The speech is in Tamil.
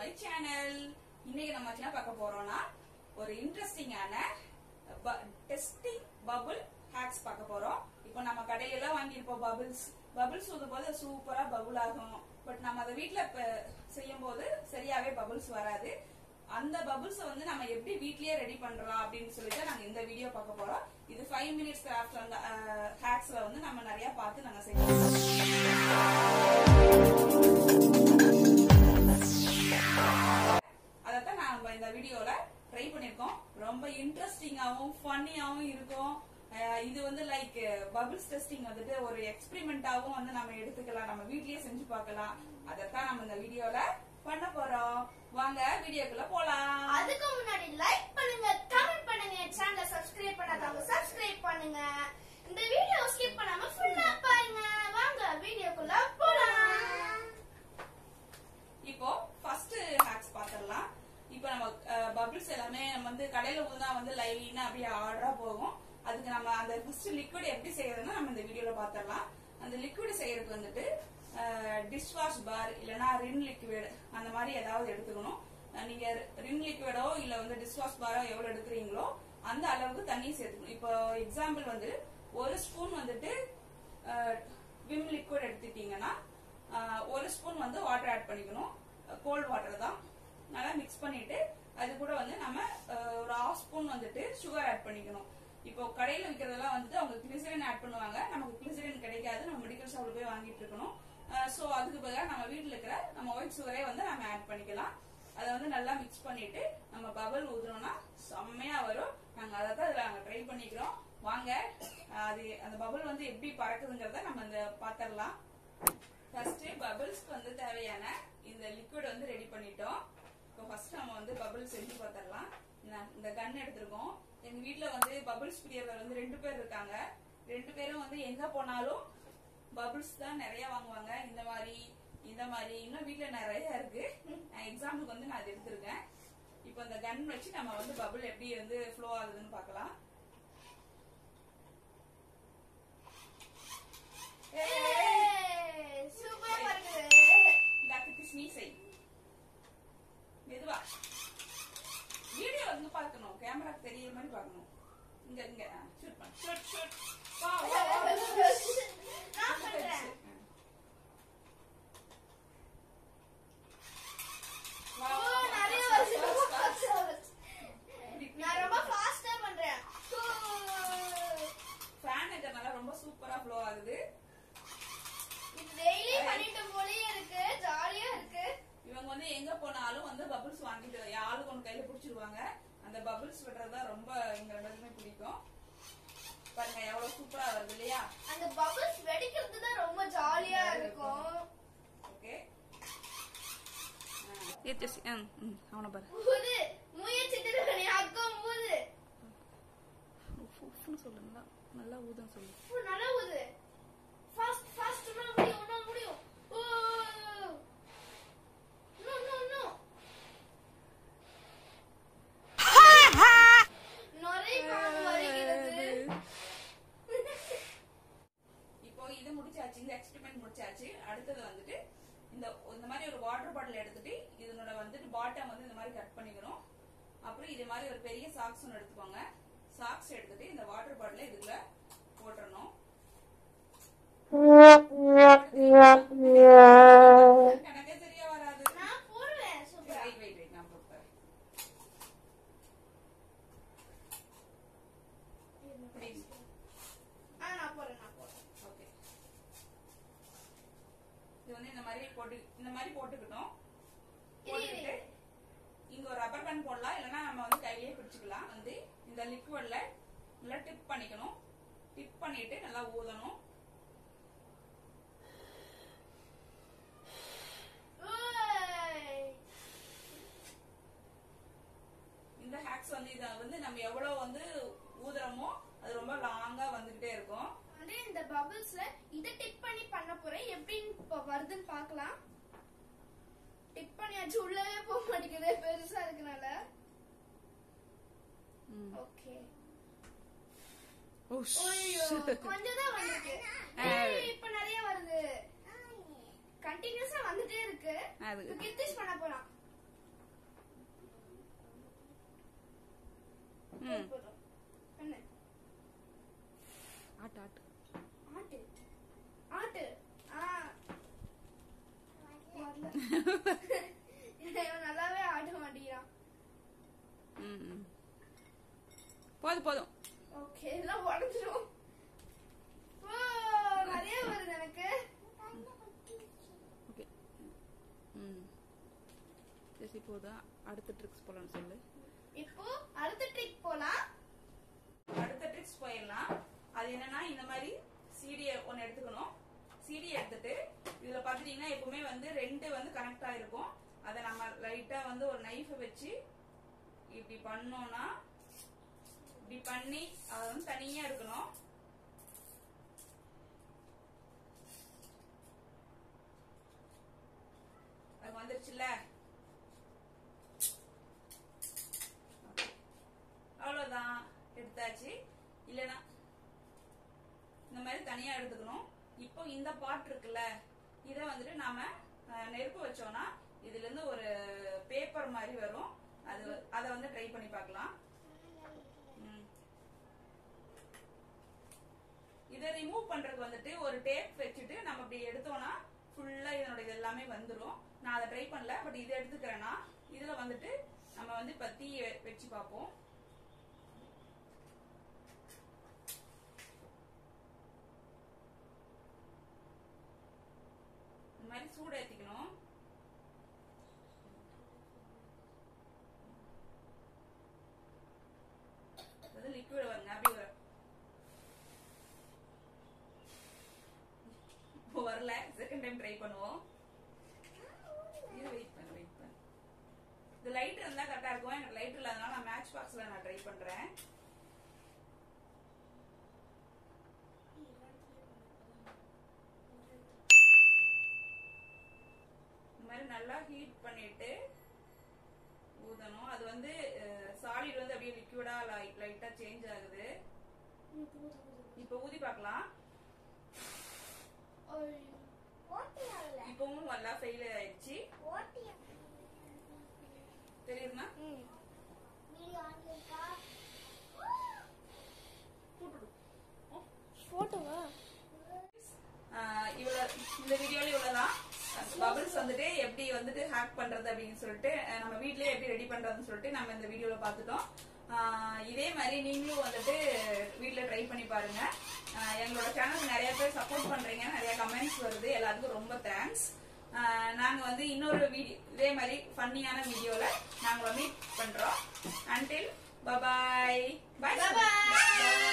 மை சேனல் இன்னைக்கு நம்ம என்ன பார்க்க போறோம்னா ஒரு இன்ட்ரெஸ்டிங்கான டெஸ்டிங் பபுள் ஹேக்ஸ் பார்க்க போறோம் இப்போ நம்ம கடையில எல்லாம் வாங்கியிருப்போம் பபுள்ஸ் பபுள்ஸ் ஊதும் போது சூப்பரா பபுள் ஆகும் பட் நம்ம அதை வீட்ல செய்யும் போது சரியாவே பபுள்ஸ் வராது அந்த பபுள்ஸ் வந்து நம்ம எப்படி வீட்லயே ரெடி பண்றலாம் அப்படின்னு சொல்லிட்டு நாங்க இந்த வீடியோ பார்க்க போறோம் இது ஃபைவ் மினிட்ஸ் கிராஃப்ட் அந்த ஹேக்ஸ்ல வந்து நம்ம நிறைய பார்த்து நாங்க செய்வோம் அதைத்தான் நாம இந்த வீடியோல ட்ரை பண்ணிருக்கோம் ரொம்ப இன்ட்ரெஸ்டிங்காவும் ஃபன்னியாவும் இருக்கும் அஹ் இது வந்து லைக் பபிள்ஸ் டெஸ்டிங் வந்துட்டு ஒரு எக்ஸ்பெரிமெண்டாவும் வந்து நம்ம எடுத்துக்கலாம் நம்ம வீட்லயே செஞ்சு பார்க்கலாம் அதைத்தான் நம்ம இந்த வீடியோல பண்ண போறோம் வாங்க வீடியோக்குள்ள போலாம் அதுக்கு முன்னாடி லைக் பண்ணுங்க கமெண்ட் பண்ணுங்க சேனலை சப்ஸ்கிரைப் பண்ணாதவங்க சப்ஸ்கிரைப் பண்ணுங்க இந்த வீடியோ ஸ்கிப் பண்ணாம ஃபுல்லா பாருங்க வாங்க வீடியோக்குள்ள போலாம் இப்போ ஃபர்ஸ்ட் ஹேக்ஸ் பாத்திரலாம் இப்போ நம்ம பபிள்ஸ் எல்லாமே நம்ம வந்து கடையில ஊதுனா வந்து லைனா அப்படியே ஆர்டரா போகும் அதுக்கு நம்ம அந்த ஃபர்ஸ்ட் லிக்விட் எப்படி செய்யறதுன்னு நம்ம இந்த வீடியோல பாத்திரலாம் அந்த லிக்விட் செய்யறதுக்கு வந்துட்டு டிஷ் வாஷ் பார் இல்லனா ரின் லிக்விட் அந்த மாதிரி ஏதாவது எடுத்துக்கணும் அஹ் நீங்க ரின் லிக்விடோ இல்ல வந்து டிஷ் வாஷ் பாரோ எவ்வளவு எடுக்கிறீங்களோ அந்த அளவுக்கு தண்ணி சேர்த்துக்கணும் இப்போ எக்ஸாம்பிள் வந்து ஒரு ஸ்பூன் வந்துட்டு விம் லிக்விட் எடுத்துட்டீங்கன்னா ஆஹ் ஒரு ஸ்பூன் வந்து வாட்டர் ஆட் பண்ணிக்கணும் கோல்ட் வாட்டர் தான் நல்லா மிக்ஸ் பண்ணிட்டு அது கூட வந்து நம்ம ஆஹ் ஒரு ஹாஃப் ஸ்பூன் வந்துட்டு சுகர் ஆட் பண்ணிக்கணும் இப்போ கடையில விற்கிறதெல்லாம் வந்துட்டு அவங்க கிளிசரின் ஆட் பண்ணுவாங்க நமக்கு கிளிசரின் கிடைக்காது நம்ம மெடிக்கல் ஷாப்ல போய் வாங்கிட்டு இருக்கணும் சோ அதுக்கு பதிலாக நம்ம வீட்ல இருக்கிற நம்ம ஒயிட் சுகரே வந்து நம்ம ஆட் பண்ணிக்கலாம் அதை வந்து நல்லா மிக்ஸ் பண்ணிட்டு நம்ம பபல் ஊதுனோம்னா செம்மையா வரும் நாங்க அதை தான் இதுல நாங்க ட்ரை பண்ணிக்கிறோம் வாங்க ஆஹ் அது அந்த பபல் வந்து எப்படி பறக்குதுங்கிறத நம்ம இந்த பாத்திரலாம் ஃபர்ஸ்ட் பபிள்ஸ்க்கு வந்து தேவையான இந்த லிக்விட் வந்து ரெடி பண்ணிட்டோம் இப்போ ஃபர்ஸ்ட் நம்ம வந்து பபிள் செஞ்சு பார்த்துடலாம் நான் இந்த கன் எடுத்திருக்கோம் எங்க வீட்ல வந்து பபிள்ஸ் பிரியர்கள் வந்து ரெண்டு பேர் இருக்காங்க ரெண்டு பேரும் வந்து எங்க போனாலும் பபிள்ஸ் தான் நிறைய வாங்குவாங்க இந்த மாதிரி இந்த மாதிரி இன்னும் வீட்ல நிறைய இருக்கு எக்ஸாம்பிளுக்கு வந்து நான் அது எடுத்திருக்கேன் இப்போ இந்த கன் வச்சு நம்ம வந்து பபிள் எப்படி வந்து ஃப்ளோ ஆகுதுன்னு பார்க்கலாம் ஏய் சூப்பரா இருக்குது டாக்டர் கிருஷ்ணி செய் மெதுவா வீடியோ வந்து பார்க்கணும் கேமரா தெரியற மாதிரி பார்க்கணும் இங்க இங்க ஷூட் பண்ணு ஷூட் ஷூட் வா வா வா நான் பண்றேன் வா, ஓ, வா, நிறைய fast, வருது. fast, fast. இப்படி, இப்படி. நான் ரொம்ப ஃபாஸ்டா பண்றேன் fan இருக்கிறதுனால ரொம்ப சூப்பரா ஃப்ளோ ஆகுது இது டெய்லி பண்ணிட்டு போலயே இருக்கு ஜாலியா இருக்கு இவங்க வந்து எங்க போனாலும் வந்து பபிள்ஸ் வாங்கிட்டு ஆளுக்கு ஒன்று கையில பிடிச்சிருவாங்க அந்த பபிள்ஸ் விடுறது தான் ரொம்ப எங்க ரெண்டு பேருக்குமே பிடிக்கும் பாருங்க எவ்வளவு சூப்பரா வருது இல்லையா அந்த பபிள்ஸ் வெடிக்கிறது தான் ரொம்ப ஜாலியா இருக்கும் ஓகே அவனை பாரு ஊது முயற்சி திருக்கணி அக்கம் ஊது சொல்லுங்களா நல்லா ஊதம் சொல்லு ஊ, நல்லா ஊது ஃபாஸ்ட் ஃபாஸ்ட் உன்னால முடியும் உன்னால முடியும் ஓ நோ நோ நோ நொரை பாம்பு வருகிறது இப்போ இது முடிச்சாச்சு இந்த எக்ஸ்பெரிமெண்ட் முடிச்சாச்சு அடுத்தது வந்துட்டு இந்த இந்த மாதிரி ஒரு வாட்டர் பாட்டில் எடுத்துட்டு இதனோட வந்துட்டு பாட்டம் வந்து இந்த மாதிரி கட் பண்ணிக்கணும் அப்புறம் இது மாதிரி ஒரு பெரிய சாக்ஸ் ஒன்று எடுத்துக்கோங்க சாக்ஸ் எடுத்துட்டு இந்த வாட்டர் பாட்டில இதுல போட்டுறணும் எனக்கே சரியா வராது நான் போடுவேன் சூப்பரா வெயிட் வெயிட் வெயிட் நான் போட்டுறேன் Please. ஆ நான் போடுறேன் நான் போடுறேன் ஓகே இது வந்து இந்த மாதிரி போட்டு இந்த மாதிரி போட்டுக்கிட்டோம் இரு, இரு, போட்டுக்கிட்டு இரு. இங்க ஒரு ரப்பர் பேண்ட் போடலாம் இல்லைன்னா நம்ம வந்து கையிலேயே பிடிச்சுக்கலாம் வந்து இந்த லிக்விட்ல நல்லா டிப் பண்ணிக்கணும் டிப் பண்ணிட்டு நல்லா ஊதணும் ஓய். இந்த ஹேக்ஸ் வந்து இத வந்து நம்ம எவ்வளவு வந்து ஊதுறோமோ அது ரொம்ப லாங்கா வந்துகிட்டே இருக்கும் வந்து இந்த பபிள்ஸ்ல இத டிப் பண்ணி பண்ண போறேன் எப்படின்னு இப்ப வருதுன்னு பார்க்கலாம் டிப் பண்ணியாச்சு உள்ளவே போக மாட்டேங்குது பெருசா இருக்கனால ஓகே ஐயோ கொஞ்சம் தான் வந்திருக்கு ஏய், இப்ப நிறைய வருது கண்டினியூஸா வந்துட்டே இருக்கு அது கித்திஷ் பண்ண போலாம் போதும், போதும். என்ன ஆட்டு ஆட்டு ஆட்டு ஆட்டு ஆ வரல. இவன் நல்லாவே ஆட்ட மாட்டேங்கிறான் ம் ம். போதும் போதும் ஓகே எல்லாம் உடஞ்சிரும் ஓ நிறைய வருது எனக்கு ஓகே ம் சரி போதும் அடுத்த ட்ரிக்ஸ் போலாம்னு சொல்லு இப்போ அடுத்த ட்ரிக் போலாம் அடுத்த ட்ரிக்ஸ் போயிடலாம் அது என்னன்னா இந்த மாதிரி சீடியை ஒன்று எடுத்துக்கணும் சீடி எடுத்துட்டு இதுல பாத்துட்டீங்கன்னா எப்பவுமே வந்து ரெண்டு வந்து கனெக்ட் ஆயிருக்கும் அதை நம்ம லைட்டா வந்து ஒரு நைஃபை வச்சு இப்படி பண்ணோம்னா இப்படி பண்ணி அதை வந்து தனியா எடுக்கணும் அது வந்துருச்சுல்ல அவ்வளவுதான் எடுத்தாச்சு இல்லனா இந்த மாதிரி தனியா எடுத்துக்கணும் இப்போ இந்த பாட் இருக்குல்ல இத வந்துட்டு நாம அஹ், நெருப்பு வச்சோம்னா இதுல இருந்து ஒரு பேப்பர் மாதிரி வரும் அது அத வந்து ட்ரை பண்ணி பார்க்கலாம் ம். இத ரிமூவ் பண்றதுக்கு வந்துட்டு ஒரு டேப் வச்சுட்டு நம்ம இப்படி எடுத்தோம்னா ஃபுல்லா இதனோட இது எல்லாமே வந்துரும் நான் அதை ட்ரை பண்ணல பட் இதை எடுத்துக்கிறேன்னா இதுல வந்துட்டு நம்ம வந்து இப்ப தீ வச்சு பார்ப்போம் இந்த மாதிரி சூடு ஏத்திக்கணும் அது லிக்விட் வருங்க அப்படி வரும் இப்போ வரல செகண்ட் டைம் ட்ரை பண்ணுவோம் இது வெயிட் பண்ணு வெயிட் பண்ணு இது லைட் இருந்தா கரெக்டா இருக்கும் எனக்கு லைட் இல்லாதனால நான் மேட்ச் பாக்ஸ்ல நான் ட்ரை பண்றேன் இந்த மாதிரி நல்லா ஹீட் பண்ணிட்டு ஊதணும் அது வந்து சாலிட் வந்து அப்படியே லிக்விடா லைட்டா சேஞ்ச் ஆகுது இப்போ ஊதி பார்க்கலாம் இப்பவும் நல்லா ஃபெயில் ஆயிடுச்சு தெரியுதுமா போட்டோவா ஆஹ் இவ்வளவு இந்த வீடியோல இவ்வளவுதான் பபிள்ஸ் வந்துட்டு எப்படி வந்துட்டு ஹேக் பண்றது அப்படின்னு சொல்லிட்டு அஹ் நம்ம வீட்லயே எப்படி ரெடி பண்றதுன்னு சொல்லிட்டு நம்ம இந்த வீடியோல பார்த்துட்டோம் ஆஹ் இதே மாதிரி நீங்களும் வந்துட்டு வீட்ல ட்ரை பண்ணி பாருங்க ஆஹ் எங்களோட சேனலுக்கு நிறைய பேர் சப்போர்ட் பண்றீங்க நிறைய கமெண்ட்ஸ் வருது எல்லாத்துக்கும் ரொம்ப தேங்க்ஸ் நாங்க வந்து இன்னொரு வீடியோ இதே மாதிரி ஃபன்னியான வீடியோல நாங்க மீட் பண்றோம் until bye bye bye Bye bye.